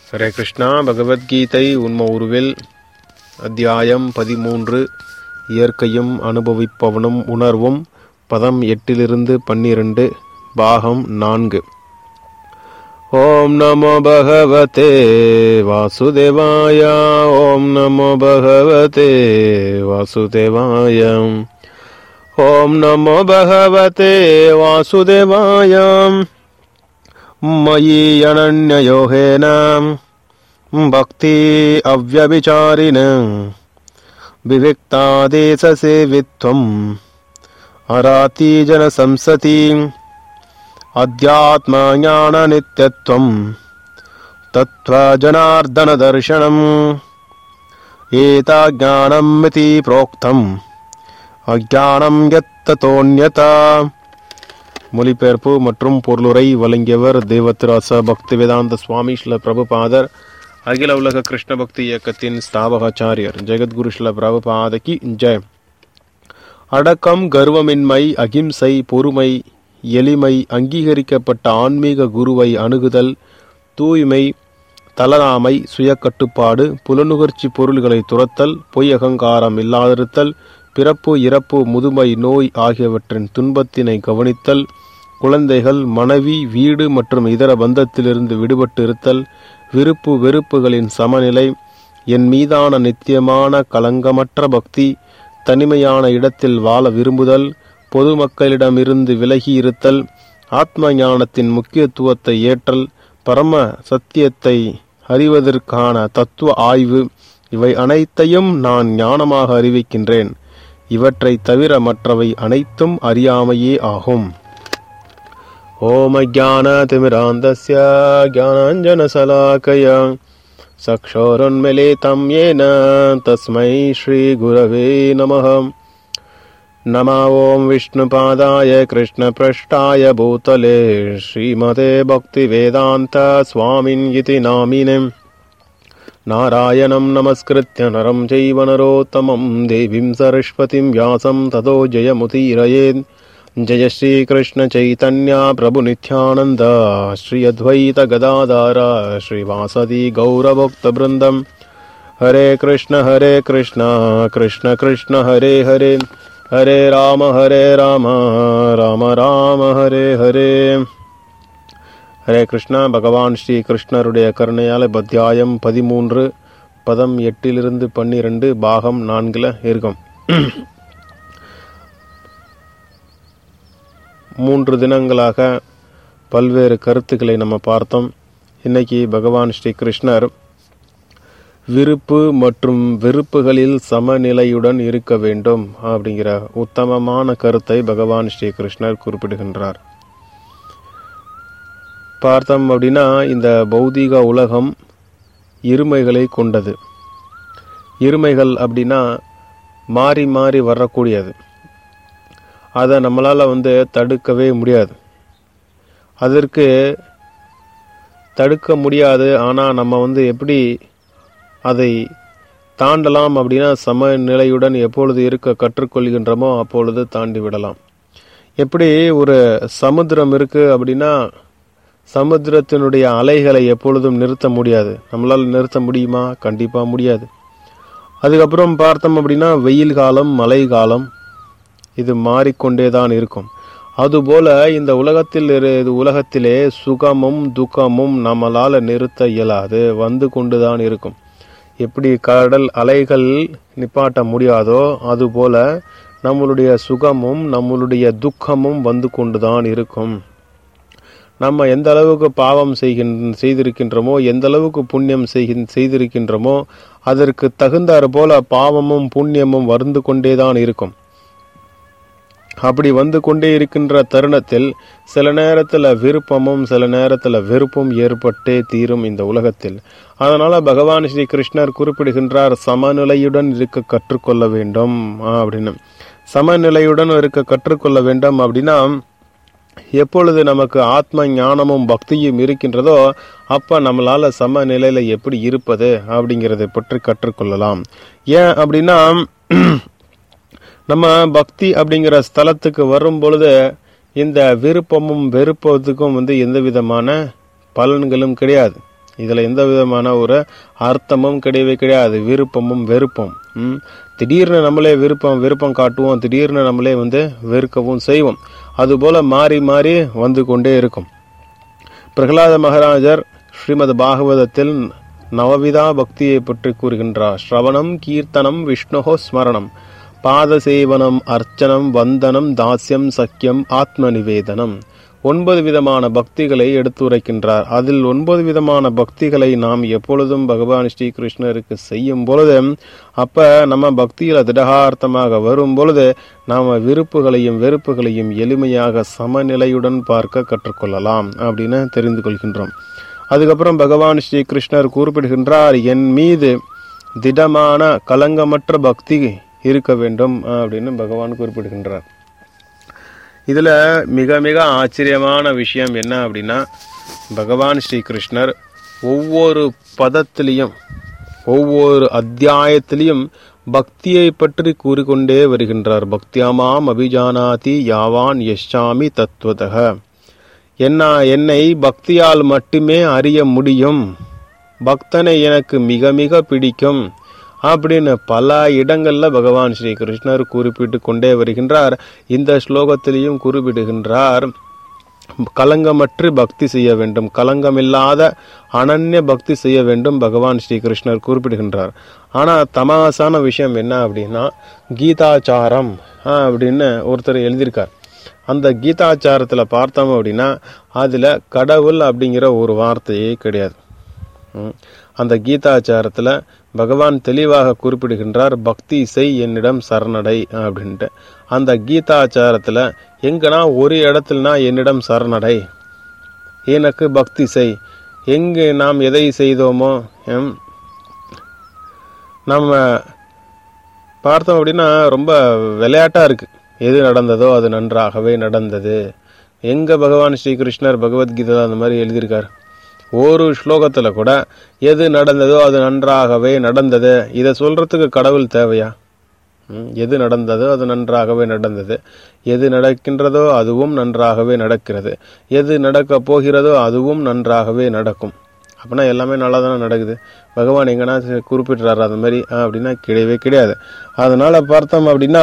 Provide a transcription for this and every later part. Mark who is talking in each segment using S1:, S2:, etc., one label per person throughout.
S1: ஹரே கிருஷ்ணா பகவத்கீதை உண்ம உருவில் அத்தியாயம் பதிமூன்று இயற்கையும் அனுபவிப்பவனும் உணர்வும் பதம் எட்டிலிருந்து பன்னிரண்டு பாகம் நான்கு ஓம் நமோ பகவதே வாசுதேவாய ஓம் நமோ பகவதே வாசுதேவாய ஓம் நமோ பகவதே வாசுதேவாய मयि अनन्ययोगेन भक्ति अव्यभिचारिण विविक्तादेशसेवित्वम् अरातीजनसंसति अध्यात्मज्ञाननित्यत्वम् तत्त्वजनार्दनदर्शनम् एताज्ञानमिति प्रोक्तम् अज्ञानं यत्ततोऽन्यता மொழிபெயர்ப்பு மற்றும் பொருளுரை வழங்கியவர் தேவத்திராச பக்தி வேதாந்த சுவாமி ஸ்ல பிரபுபாதர் அகில உலக கிருஷ்ண பக்தி இயக்கத்தின் ஸ்தாபகாச்சாரியர் ஜெகத்குரு ஸ்ல பிரபுபாதகி ஜெய் அடக்கம் கர்வமின்மை அகிம்சை பொறுமை எளிமை அங்கீகரிக்கப்பட்ட ஆன்மீக குருவை அணுகுதல் தூய்மை தளராமை சுயக்கட்டுப்பாடு புலனுகர்ச்சி பொருள்களை துரத்தல் பொய் அகங்காரம் இல்லாதிருத்தல் பிறப்பு இறப்பு முதுமை நோய் ஆகியவற்றின் துன்பத்தினை கவனித்தல் குழந்தைகள் மனைவி வீடு மற்றும் இதர பந்தத்திலிருந்து விடுபட்டு இருத்தல் விருப்பு வெறுப்புகளின் சமநிலை என் மீதான நித்தியமான கலங்கமற்ற பக்தி தனிமையான இடத்தில் வாழ விரும்புதல் பொதுமக்களிடமிருந்து விலகி இருத்தல் ஆத்ம ஞானத்தின் முக்கியத்துவத்தை ஏற்றல் பரம சத்தியத்தை அறிவதற்கான தத்துவ ஆய்வு இவை அனைத்தையும் நான் ஞானமாக அறிவிக்கின்றேன் இவற்றை தவிர மற்றவை அனைத்தும் அறியாமையே ஆகும் ஓம் அஜானதிமிராந்தஸ்ய ஜானாஞ்சனசலாக்கய சக்ஷோருன்மிலிதம் येन तस्मै श्रीगुरवे नमः नमा ॐ विष्णुपादाय कृष्णपृष्ठाय भूतले श्रीमते भक्तिवेदान्त स्वामिन् इति नामिने नारायणं नमस्कृत्य नरं चैव नरोत्तमं देवीं सरस्वतीं व्यासं ततो जयमुदीरयेत् जय श्रीकृष्णचैतन्या प्रभुनित्यानन्द श्री अद्वैतगदाधार श्रीवासदि गौरभक्तवृन्दम् हरे कृष्ण हरे कृष्ण कृष्ण कृष्ण हरे हरे हरे राम हरे राम राम राम हरे हरे ஹரே கிருஷ்ணா பகவான் ஸ்ரீ கிருஷ்ணருடைய கருணையால் அத்தியாயம் பதிமூன்று பதம் எட்டிலிருந்து பன்னிரெண்டு பாகம் நான்கில் இருக்கும் மூன்று தினங்களாக பல்வேறு கருத்துக்களை நம்ம பார்த்தோம் இன்னைக்கு பகவான் ஸ்ரீ கிருஷ்ணர் விருப்பு மற்றும் வெறுப்புகளில் சமநிலையுடன் இருக்க வேண்டும் அப்படிங்கிற உத்தமமான கருத்தை பகவான் ஸ்ரீ கிருஷ்ணர் குறிப்பிடுகின்றார் பார்த்தோம் அப்படின்னா இந்த பௌதீக உலகம் இருமைகளை கொண்டது இருமைகள் அப்படின்னா மாறி மாறி வரக்கூடியது அதை நம்மளால் வந்து தடுக்கவே முடியாது அதற்கு தடுக்க முடியாது ஆனால் நம்ம வந்து எப்படி அதை தாண்டலாம் அப்படின்னா சமநிலையுடன் எப்பொழுது இருக்க கற்றுக்கொள்கின்றோமோ அப்பொழுது தாண்டி விடலாம் எப்படி ஒரு சமுத்திரம் இருக்கு அப்படின்னா சமுத்திரத்தினுடைய அலைகளை எப்பொழுதும் நிறுத்த முடியாது நம்மளால் நிறுத்த முடியுமா கண்டிப்பா முடியாது அதுக்கப்புறம் பார்த்தோம் அப்படின்னா வெயில் காலம் மழை காலம் இது மாறிக்கொண்டே தான் இருக்கும் அதுபோல இந்த உலகத்தில் இரு உலகத்திலே சுகமும் துக்கமும் நம்மளால நிறுத்த இயலாது வந்து கொண்டுதான் இருக்கும் எப்படி கடல் அலைகள் நிப்பாட்ட முடியாதோ அதுபோல நம்மளுடைய சுகமும் நம்மளுடைய துக்கமும் வந்து கொண்டுதான் இருக்கும் நம்ம எந்த அளவுக்கு பாவம் செய்கின் செய்திருக்கின்றோமோ எந்த அளவுக்கு புண்ணியம் செய்கின் செய்திருக்கின்றோமோ அதற்கு தகுந்தாறு போல பாவமும் புண்ணியமும் வந்து கொண்டேதான் இருக்கும் அப்படி வந்து கொண்டே இருக்கின்ற தருணத்தில் சில நேரத்தில் விருப்பமும் சில நேரத்தில் வெறுப்பும் ஏற்பட்டே தீரும் இந்த உலகத்தில் அதனால பகவான் ஸ்ரீ கிருஷ்ணர் குறிப்பிடுகின்றார் சமநிலையுடன் இருக்க கற்றுக்கொள்ள வேண்டும் அப்படின்னு சமநிலையுடன் இருக்க கற்றுக்கொள்ள வேண்டும் அப்படின்னா எப்பொழுது நமக்கு ஆத்ம ஞானமும் பக்தியும் இருக்கின்றதோ அப்ப நம்மளால சமநிலையில எப்படி இருப்பது அப்படிங்கிறதை பற்றி கற்றுக்கொள்ளலாம் ஏன் அப்படின்னா நம்ம பக்தி அப்படிங்கிற ஸ்தலத்துக்கு வரும் பொழுது இந்த விருப்பமும் வெறுப்பதுக்கும் வந்து எந்த விதமான பலன்களும் கிடையாது இதுல எந்த விதமான ஒரு அர்த்தமும் கிடையவே கிடையாது விருப்பமும் வெறுப்பும் ம். திடீர்னு நம்மளே விருப்பம் விருப்பம் காட்டுவோம் திடீர்னு நம்மளே வந்து வெறுக்கவும் செய்வோம் அதுபோல மாறி மாறி வந்து கொண்டே இருக்கும் பிரகலாத மகாராஜர் ஸ்ரீமத் பாகவதத்தில் நவவிதா பக்தியை பற்றி கூறுகின்றார் ஸ்ரவணம் கீர்த்தனம் விஷ்ணுஹோ ஸ்மரணம் பாத சேவனம் அர்ச்சனம் வந்தனம் தாஸ்யம் சக்கியம் ஆத்ம நிவேதனம் ஒன்பது விதமான பக்திகளை எடுத்துரைக்கின்றார் அதில் ஒன்பது விதமான பக்திகளை நாம் எப்பொழுதும் பகவான் ஸ்ரீ கிருஷ்ணருக்கு செய்யும் பொழுது அப்ப நம்ம பக்தியில திடகார்த்தமாக வரும் பொழுது நாம விருப்புகளையும் வெறுப்புகளையும் எளிமையாக சமநிலையுடன் பார்க்க கற்றுக்கொள்ளலாம் அப்படின்னு தெரிந்து கொள்கின்றோம் அதுக்கப்புறம் பகவான் ஸ்ரீ கிருஷ்ணர் குறிப்பிடுகின்றார் என் மீது திடமான கலங்கமற்ற பக்தி இருக்க வேண்டும் அப்படின்னு பகவான் குறிப்பிடுகின்றார் இதுல மிக மிக ஆச்சரியமான விஷயம் என்ன அப்படின்னா பகவான் ஸ்ரீ கிருஷ்ணர் ஒவ்வொரு பதத்திலையும் ஒவ்வொரு அத்தியாயத்திலையும் பக்தியை பற்றி கூறிக்கொண்டே வருகின்றார் பக்தியாமாம் அபிஜானாதி யாவான் யஷாமி தத்துவதக என்ன என்னை பக்தியால் மட்டுமே அறிய முடியும் பக்தனை எனக்கு மிக மிக பிடிக்கும் அப்படின்னு பல இடங்கள்ல பகவான் ஸ்ரீ கிருஷ்ணர் குறிப்பிட்டு கொண்டே வருகின்றார் இந்த ஸ்லோகத்திலையும் குறிப்பிடுகின்றார் கலங்கமற்று பக்தி செய்ய வேண்டும் கலங்கமில்லாத அனன்ய பக்தி செய்ய வேண்டும் பகவான் ஸ்ரீ கிருஷ்ணர் குறிப்பிடுகின்றார் ஆனா தமாசான விஷயம் என்ன அப்படின்னா கீதாச்சாரம் ஆஹ், அப்படின்னு ஒருத்தர் எழுதியிருக்கார் அந்த கீதாச்சாரத்துல பார்த்தோம் அப்படின்னா அதுல கடவுள் அப்படிங்கிற ஒரு வார்த்தையே கிடையாது ம். அந்த கீதாச்சாரத்துல பகவான் தெளிவாக குறிப்பிடுகின்றார் பக்தி செய் என்னிடம் சரணடை அப்படின்ட்டு அந்த கீதாச்சாரத்துல எங்கனா ஒரு இடத்துலனா என்னிடம் சரணடை எனக்கு பக்தி செய் எங்கு நாம் எதை செய்தோமோ ம், நம்ம பார்த்தோம் அப்படின்னா ரொம்ப விளையாட்டா இருக்கு எது நடந்ததோ அது நன்றாகவே நடந்தது எங்க பகவான் ஸ்ரீகிருஷ்ணர் பகவத்கீதை அந்த மாதிரி எழுதியிருக்கார் ஒரு ஸ்லோகத்துல கூட எது நடந்ததோ அது நன்றாகவே நடந்தது இதை சொல்றதுக்கு கடவுள் தேவையா ம், எது நடந்ததோ அது நன்றாகவே நடந்தது எது நடக்கின்றதோ அதுவும் நன்றாகவே நடக்கிறது எது நடக்க போகிறதோ அதுவும் நன்றாகவே நடக்கும் அப்படின்னா எல்லாமே நல்லா தானே நடக்குது பகவான் எங்கன்னா குறிப்பிடுறாரு அது மாதிரி ஆ, அப்படின்னா கிடையவே கிடையாது அதனால பார்த்தோம் அப்படின்னா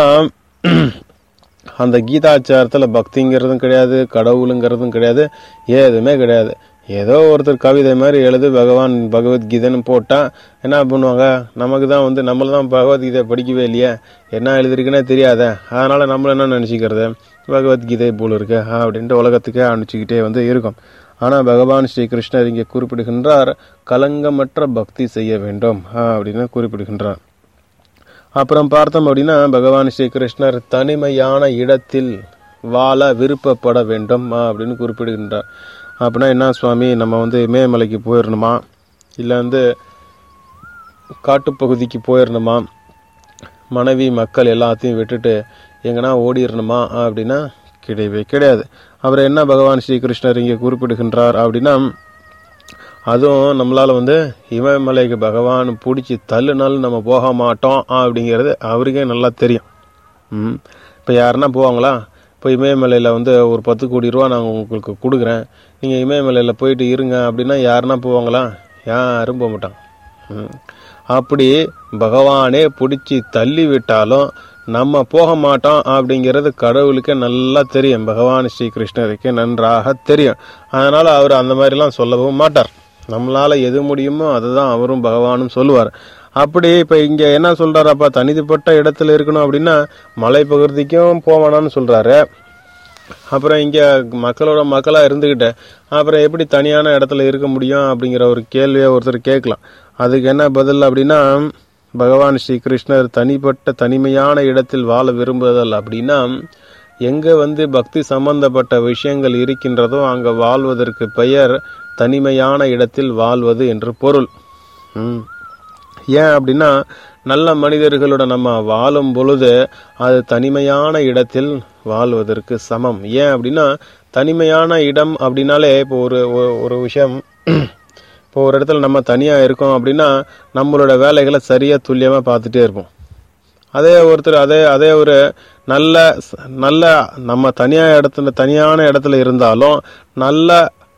S1: அந்த கீதாச்சாரத்துல பக்திங்கிறதும் கிடையாது கடவுளுங்கிறதும் கிடையாது எதுவுமே கிடையாது ஏதோ ஒருத்தர் கவிதை மாதிரி எழுது பகவான் பகவத்கீதைன்னு போட்டா என்ன பண்ணுவாங்க நமக்கு தான் வந்து நம்மள தான் பகவத்கீதை படிக்கவே இல்லையே என்ன எழுதிருக்குன்னே தெரியாத அதனால நம்மள என்ன நினைச்சுக்கிறது பகவத்கீதை போல இருக்கு ஆ, அப்படின்ட்டு உலகத்துக்கே அனுப்பிச்சுக்கிட்டே வந்து இருக்கும் ஆனா பகவான் ஸ்ரீ கிருஷ்ணர் இங்கே குறிப்பிடுகின்றார் கலங்கமற்ற பக்தி செய்ய வேண்டும் ஆ, அப்படின்னு குறிப்பிடுகின்றார் அப்புறம் பார்த்தோம் அப்படின்னா பகவான் ஸ்ரீ கிருஷ்ணர் தனிமையான இடத்தில் வாழ விருப்பப்பட வேண்டும் ஆ, அப்படின்னு குறிப்பிடுகின்றார் அப்படின்னா என்ன சுவாமி நம்ம வந்து இமயமலைக்கு போயிடணுமா இல்லை வந்து காட்டுப்பகுதிக்கு போயிடணுமா மனைவி மக்கள் எல்லாத்தையும் விட்டுட்டு எங்கன்னா ஓடிடணுமா அப்படின்னா கிடையவே கிடையாது அவர் என்ன பகவான் ஸ்ரீ கிருஷ்ணர் இங்கே குறிப்பிடுகின்றார் அப்படின்னா அதுவும் நம்மளால வந்து இமயமலைக்கு பகவான் பிடிச்சி தள்ளுனாலும் நம்ம போக மாட்டோம் அப்படிங்கிறது அவருக்கே நல்லா தெரியும் ம் இப்போ யாருன்னா போவாங்களா இப்போ இமயமலையில் வந்து ஒரு பத்து கோடி ரூபா நான் உங்களுக்கு கொடுக்குறேன் நீங்கள் இமயமலையில் போயிட்டு இருங்க அப்படின்னா யாருன்னா போவாங்களா யாரும் போக மாட்டாங்க ம். அப்படி பகவானே பிடிச்சி தள்ளி விட்டாலும் நம்ம போக மாட்டோம் அப்படிங்கிறது கடவுளுக்கே நல்லா தெரியும் பகவான் ஸ்ரீ கிருஷ்ணருக்கே நன்றாக தெரியும் அதனால அவர் அந்த மாதிரிலாம் சொல்லவும் மாட்டார் நம்மளால எது முடியுமோ அதை தான் அவரும் பகவானும் சொல்லுவார் அப்படி இப்ப இங்க என்ன சொல்றாரு அப்ப தனிப்பட்ட இடத்துல இருக்கணும் அப்படின்னா மலை பகுதிக்கும் போவானான்னு சொல்றாரு அப்புறம் இங்க மக்களோட மக்களா இருந்துகிட்டு அப்புறம் எப்படி தனியான இடத்துல இருக்க முடியும் அப்படிங்கிற ஒரு கேள்வியை ஒருத்தர் கேட்கலாம் அதுக்கு என்ன பதில் அப்படின்னா பகவான் ஸ்ரீ கிருஷ்ணர் தனிப்பட்ட தனிமையான இடத்தில் வாழ விரும்புதல் அப்படின்னா எங்க வந்து பக்தி சம்பந்தப்பட்ட விஷயங்கள் இருக்கின்றதோ அங்க வாழ்வதற்கு பெயர் தனிமையான இடத்தில் வாழ்வது என்று பொருள் ம். ஏன் அப்படின்னா நல்ல மனிதர்களோட நம்ம வாழும் பொழுது அது தனிமையான இடத்தில் வாழ்வதற்கு சமம் ஏன் அப்படின்னா தனிமையான இடம் அப்படின்னாலே இப்போ ஒரு ஒரு- ஒரு விஷயம் இப்போ ஒரு இடத்துல நம்ம தனியா இருக்கோம் அப்படின்னா நம்மளோட வேலைகளை சரியா துல்லியமா பார்த்துட்டே இருப்போம் அதே ஒருத்தர் அதே அதே ஒரு நல்ல நல்ல நம்ம தனியா இடத்துல தனியான இடத்துல இருந்தாலும் நல்ல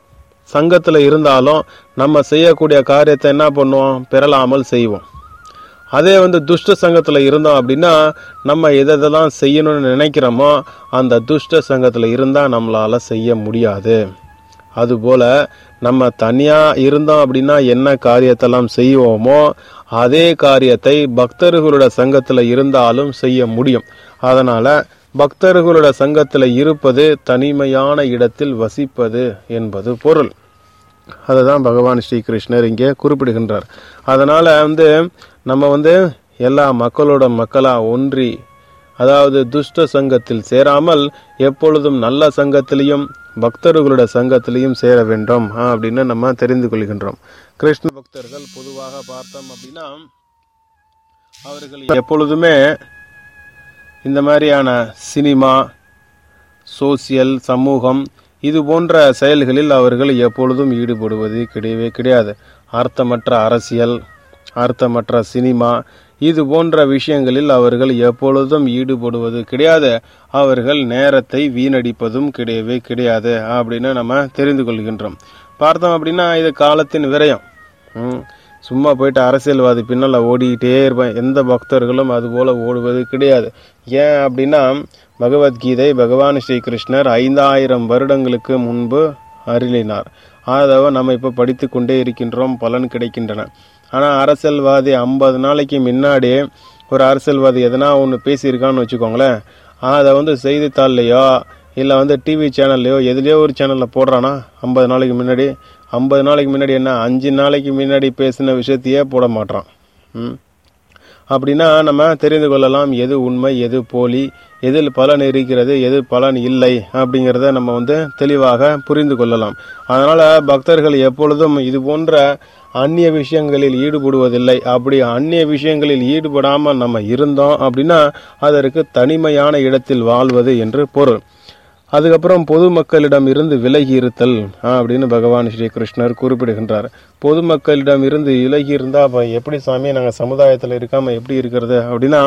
S1: சங்கத்தில் இருந்தாலும் நம்ம செய்யக்கூடிய காரியத்தை என்ன பண்ணுவோம் பெறலாமல் செய்வோம் அதே வந்து துஷ்ட சங்கத்தில் இருந்தோம் அப்படின்னா நம்ம எதை எதெல்லாம் செய்யணும்னு நினைக்கிறோமோ அந்த துஷ்ட சங்கத்தில் இருந்தால் நம்மளால் செய்ய முடியாது அதுபோல நம்ம தனியாக இருந்தோம் அப்படின்னா என்ன காரியத்தெல்லாம் செய்வோமோ அதே காரியத்தை பக்தர்களோட சங்கத்தில் இருந்தாலும் செய்ய முடியும் அதனால் பக்தர்களோட சங்கத்தில் இருப்பது தனிமையான இடத்தில் வசிப்பது என்பது பொருள் அதுதான் பகவான் ஸ்ரீகிருஷ்ணர் இங்கே குறிப்பிடுகின்றார் அதனால வந்து நம்ம வந்து எல்லா மக்களோட மக்களா ஒன்றி அதாவது துஷ்ட சங்கத்தில் சேராமல் எப்பொழுதும் நல்ல சங்கத்திலையும் பக்தர்களோட சங்கத்திலையும் சேர வேண்டும் ஆ, அப்படின்னு நம்ம தெரிந்து கொள்கின்றோம் கிருஷ்ண பக்தர்கள் பொதுவாக பார்த்தோம் அப்படின்னா அவர்கள் எப்பொழுதுமே இந்த மாதிரியான சினிமா சோசியல் சமூகம் இது போன்ற செயல்களில் அவர்கள் எப்பொழுதும் ஈடுபடுவது கிடையவே கிடையாது அர்த்தமற்ற அரசியல் அர்த்தமற்ற சினிமா இது போன்ற விஷயங்களில் அவர்கள் எப்பொழுதும் ஈடுபடுவது கிடையாது அவர்கள் நேரத்தை வீணடிப்பதும் கிடையவே கிடையாது அப்படின்னு நம்ம தெரிந்து கொள்கின்றோம் பார்த்தோம் அப்படின்னா இது காலத்தின் விரயம் ம். சும்மா போயிட்டு அரசியல்வாதி பின்னால் ஓடிக்கிட்டே இருப்பேன் எந்த பக்தர்களும் அதுபோல ஓடுவது கிடையாது ஏன் அப்படின்னா பகவத்கீதை பகவான் ஸ்ரீகிருஷ்ணர் ஐந்தாயிரம் வருடங்களுக்கு முன்பு அருளினார் ஆதவ நம்ம இப்போ படித்து கொண்டே இருக்கின்றோம் பலன் கிடைக்கின்றன ஆனால் அரசியல்வாதி ஐம்பது நாளைக்கு முன்னாடி ஒரு அரசியல்வாதி எதனா ஒன்று பேசியிருக்கான்னு வச்சுக்கோங்களேன் அதை வந்து செய்தித்தாள்லையோ இல்லை வந்து டிவி சேனல்லையோ எதுலேயோ ஒரு சேனலில் போடுறானா ஐம்பது நாளைக்கு முன்னாடி ஐம்பது நாளைக்கு முன்னாடி என்ன அஞ்சு நாளைக்கு முன்னாடி பேசின விஷயத்தையே போட மாட்றான் ம் அப்படின்னா நம்ம தெரிந்து கொள்ளலாம் எது உண்மை எது போலி எதில் பலன் இருக்கிறது எது பலன் இல்லை அப்படிங்கிறத நம்ம வந்து தெளிவாக புரிந்து கொள்ளலாம் அதனால பக்தர்கள் எப்பொழுதும் இது போன்ற அந்நிய விஷயங்களில் ஈடுபடுவதில்லை அப்படி அந்நிய விஷயங்களில் ஈடுபடாமல் நம்ம இருந்தோம் அப்படின்னா அதற்கு தனிமையான இடத்தில் வாழ்வது என்று பொருள் அதுக்கப்புறம் பொதுமக்களிடம் இருந்து விலகி இருத்தல் ஆ, அப்படின்னு பகவான் ஸ்ரீ கிருஷ்ணர் குறிப்பிடுகின்றார் பொதுமக்களிடம் இருந்து விலகி இருந்தா அப்ப எப்படி சாமி நாங்க சமுதாயத்துல இருக்காம எப்படி இருக்கிறது அப்படின்னா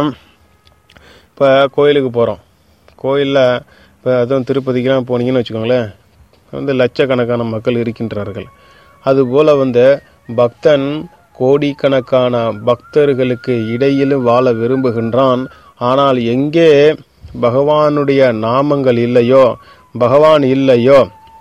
S1: இப்போ கோயிலுக்கு போகிறோம் கோயிலில் இப்போ அதுவும் திருப்பதிக்கெலாம் போனீங்கன்னு வச்சுக்கோங்களேன் வந்து லட்சக்கணக்கான மக்கள் இருக்கின்றார்கள் அதுபோல் வந்து பக்தன் கோடிக்கணக்கான பக்தர்களுக்கு இடையிலும் வாழ விரும்புகின்றான் ஆனால் எங்கே பகவானுடைய நாமங்கள் இல்லையோ பகவான் இல்லையோ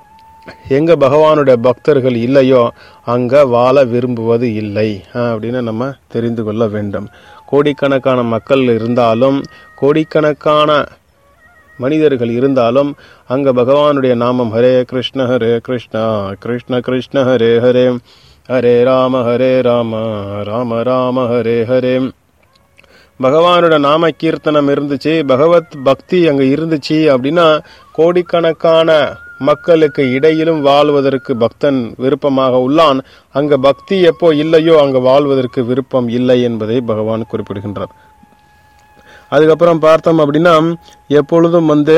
S1: எங்க பகவானுடைய பக்தர்கள் இல்லையோ அங்க வாழ விரும்புவது இல்லை ஆஹ், அப்படின்னு நம்ம தெரிந்து கொள்ள வேண்டும் கோடிக்கணக்கான மக்கள் இருந்தாலும் கோடிக்கணக்கான மனிதர்கள் இருந்தாலும் அங்க பகவானுடைய நாமம் ஹரே கிருஷ்ண ஹரே கிருஷ்ணா கிருஷ்ண கிருஷ்ண ஹரே ஹரே ஹரே ராம ஹரே ராம ராம ராம ஹரே ஹரே பகவானோட நாம கீர்த்தனம் இருந்துச்சு பகவத் பக்தி அங்க இருந்துச்சு அப்படின்னா கோடிக்கணக்கான மக்களுக்கு இடையிலும் வாழ்வதற்கு பக்தன் விருப்பமாக உள்ளான் அங்க பக்தி எப்போ இல்லையோ அங்க வாழ்வதற்கு விருப்பம் இல்லை என்பதை பகவான் குறிப்பிடுகின்றார் அதுக்கப்புறம் பார்த்தோம் அப்படின்னா எப்பொழுதும் வந்து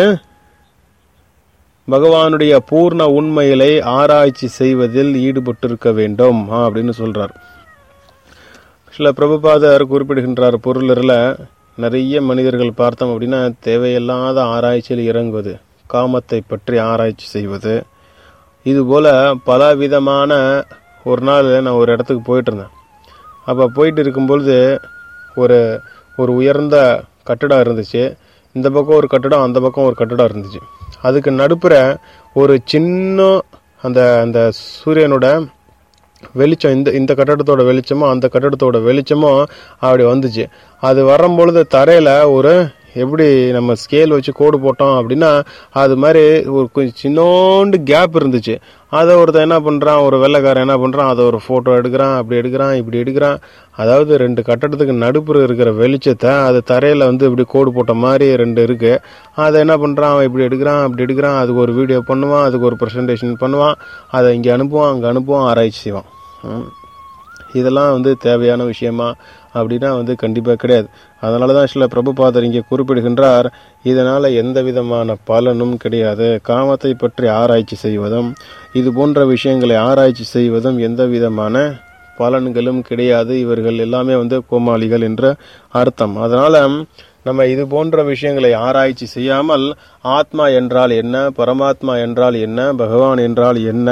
S1: பகவானுடைய பூர்ண உண்மைகளை ஆராய்ச்சி செய்வதில் ஈடுபட்டிருக்க வேண்டும் ஆ, அப்படின்னு சொல்றார் சில பிரபுபாதர் குறிப்பிடுகின்றார் பொருளில் நிறைய மனிதர்கள் பார்த்தோம் அப்படின்னா தேவையில்லாத ஆராய்ச்சியில் இறங்குவது காமத்தை பற்றி ஆராய்ச்சி செய்வது இதுபோல பல விதமான ஒரு நாள் நான் ஒரு இடத்துக்கு போயிட்டு இருந்தேன் அப்போ போயிட்டு இருக்கும்பொழுது ஒரு ஒரு உயர்ந்த கட்டடம் இருந்துச்சு இந்த பக்கம் ஒரு கட்டடம் அந்த பக்கம் ஒரு கட்டடம் இருந்துச்சு அதுக்கு நடுப்புற ஒரு சின்ன அந்த அந்த சூரியனோட வெளிச்சம் இந்த இந்த கட்டடத்தோட வெளிச்சமும் அந்த கட்டடத்தோட வெளிச்சமும் அப்படி வந்துச்சு அது வரும்பொழுது தரையில ஒரு எப்படி நம்ம ஸ்கேல் வச்சு கோடு போட்டோம் அப்படின்னா அது மாதிரி ஒரு கொஞ்சம் சின்னோண்டு கேப் இருந்துச்சு அதை ஒருத்தன் என்ன பண்றான் ஒரு வெள்ளைக்காரன் என்ன பண்றான் அதை ஒரு போட்டோ எடுக்கிறான் அப்படி எடுக்கிறான் இப்படி எடுக்கிறான் அதாவது ரெண்டு கட்டடத்துக்கு நடுப்புற இருக்கிற வெளிச்சத்தை அது தரையில வந்து இப்படி கோடு போட்ட மாதிரி ரெண்டு இருக்கு அதை என்ன பண்றான் அவன் இப்படி எடுக்கிறான் அப்படி எடுக்கிறான் அதுக்கு ஒரு வீடியோ பண்ணுவான் அதுக்கு ஒரு ப்ரெசன்டேஷன் பண்ணுவான் அதை இங்கே அனுப்புவான் அங்கே அனுப்புவான் ஆராய்ச்சி செய்வான் ம். இதெல்லாம் வந்து தேவையான விஷயமா அப்படின்னா வந்து கண்டிப்பாக கிடையாது அதனால தான் சில பிரபுபாதர் இங்கே குறிப்பிடுகின்றார் இதனால் எந்த விதமான பலனும் கிடையாது காமத்தை பற்றி ஆராய்ச்சி செய்வதும் இது போன்ற விஷயங்களை ஆராய்ச்சி செய்வதும் எந்த விதமான பலன்களும் கிடையாது இவர்கள் எல்லாமே வந்து கோமாளிகள் என்ற அர்த்தம் அதனால நம்ம இது போன்ற விஷயங்களை ஆராய்ச்சி செய்யாமல் ஆத்மா என்றால் என்ன பரமாத்மா என்றால் என்ன பகவான் என்றால் என்ன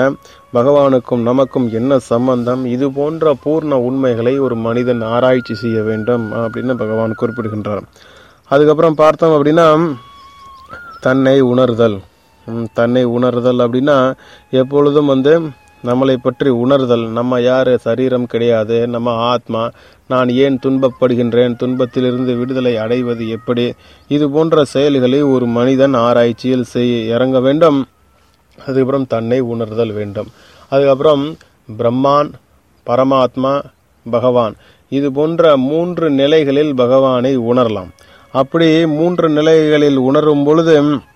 S1: பகவானுக்கும் நமக்கும் என்ன சம்பந்தம் இது போன்ற பூர்ண உண்மைகளை ஒரு மனிதன் ஆராய்ச்சி செய்ய வேண்டும் அப்படின்னு பகவான் குறிப்பிடுகின்றார் அதுக்கப்புறம் பார்த்தோம் அப்படின்னா தன்னை உணர்தல் ம், தன்னை உணர்தல் அப்படின்னா எப்பொழுதும் வந்து நம்மளை பற்றி உணர்தல் நம்ம யார் சரீரம் கிடையாது நம்ம ஆத்மா நான் ஏன் துன்பப்படுகின்றேன் துன்பத்திலிருந்து விடுதலை அடைவது எப்படி இது போன்ற செயல்களை ஒரு மனிதன் ஆராய்ச்சியில் செய் இறங்க வேண்டும் அதுக்கப்புறம் தன்னை உணர்தல் வேண்டும் அதுக்கப்புறம் பிரம்மான் பரமாத்மா பகவான் இது போன்ற மூன்று நிலைகளில் பகவானை உணரலாம் அப்படி மூன்று நிலைகளில் உணரும் பொழுது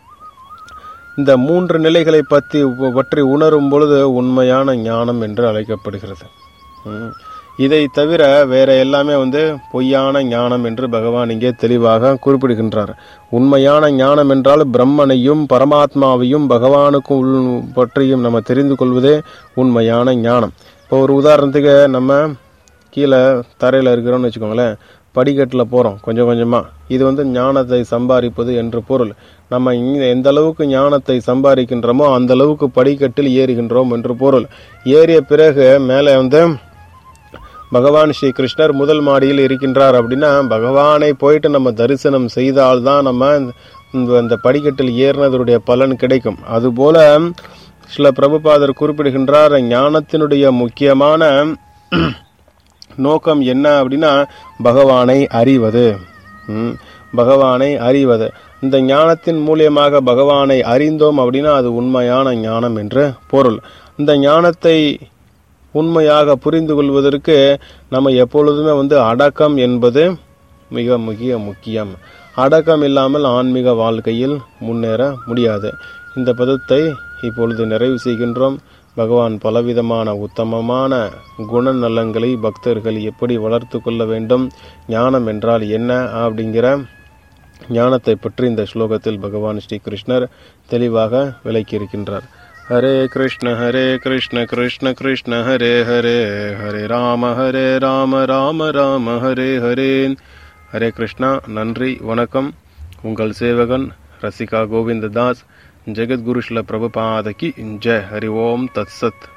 S1: இந்த மூன்று நிலைகளை பற்றி பற்றி உணரும் பொழுது உண்மையான ஞானம் என்று அழைக்கப்படுகிறது ம். இதை தவிர வேற எல்லாமே வந்து பொய்யான ஞானம் என்று பகவான் இங்கே தெளிவாக குறிப்பிடுகின்றார் உண்மையான ஞானம் என்றால் பிரம்மனையும் பரமாத்மாவையும் பகவானுக்கும் உள் பற்றியும் நம்ம தெரிந்து கொள்வதே உண்மையான ஞானம் இப்போ ஒரு உதாரணத்துக்கு நம்ம கீழே தரையில் இருக்கிறோம்னு வச்சுக்கோங்களேன் படிக்கட்டில் போகிறோம் கொஞ்சம் கொஞ்சமாக இது வந்து ஞானத்தை சம்பாதிப்பது என்று பொருள் நம்ம இங்க எந்த அளவுக்கு ஞானத்தை சம்பாதிக்கின்றோமோ அந்த அளவுக்கு படிக்கட்டில் ஏறுகின்றோம் என்று பொருள் ஏறிய பிறகு மேலே வந்து பகவான் ஸ்ரீ கிருஷ்ணர் முதல் மாடியில் இருக்கின்றார் அப்படின்னா பகவானை போயிட்டு நம்ம தரிசனம் செய்தால்தான் நம்ம இந்த- இந்த படிக்கட்டில் ஏறினதனுடைய பலன் கிடைக்கும் அதுபோல சில பிரபுபாதர் குறிப்பிடுகின்றார் ஞானத்தினுடைய முக்கியமான நோக்கம் என்ன அப்படின்னா பகவானை அறிவது ம், பகவானை அறிவது இந்த ஞானத்தின் மூலியமாக பகவானை அறிந்தோம் அப்படின்னா அது உண்மையான ஞானம் என்று பொருள் இந்த ஞானத்தை உண்மையாக புரிந்து கொள்வதற்கு நம்ம எப்பொழுதுமே வந்து அடக்கம் என்பது மிக மிக முக்கியம் அடக்கம் இல்லாமல் ஆன்மீக வாழ்க்கையில் முன்னேற முடியாது இந்த பதத்தை இப்பொழுது நிறைவு செய்கின்றோம் பகவான் பலவிதமான உத்தமமான குணநலங்களை பக்தர்கள் எப்படி வளர்த்து கொள்ள வேண்டும் ஞானம் என்றால் என்ன அப்படிங்கிற ஞானத்தை பற்றி இந்த ஸ்லோகத்தில் பகவான் ஸ்ரீ கிருஷ்ணர் தெளிவாக விளக்கியிருக்கின்றார் ஹரே கிருஷ்ண ஹரே கிருஷ்ண கிருஷ்ண கிருஷ்ண ஹரே ஹரே ஹரே ராம ஹரே ராம ராம ராம ஹரே ஹரே ஹரே கிருஷ்ணா நன்றி வணக்கம் உங்கள் சேவகன் ரசிகா கோவிந்ததாஸ் ஜெகத்குரு ஸ்ல பிரபுபாதகி ஜெய் ஹரி ஓம் தத் சத்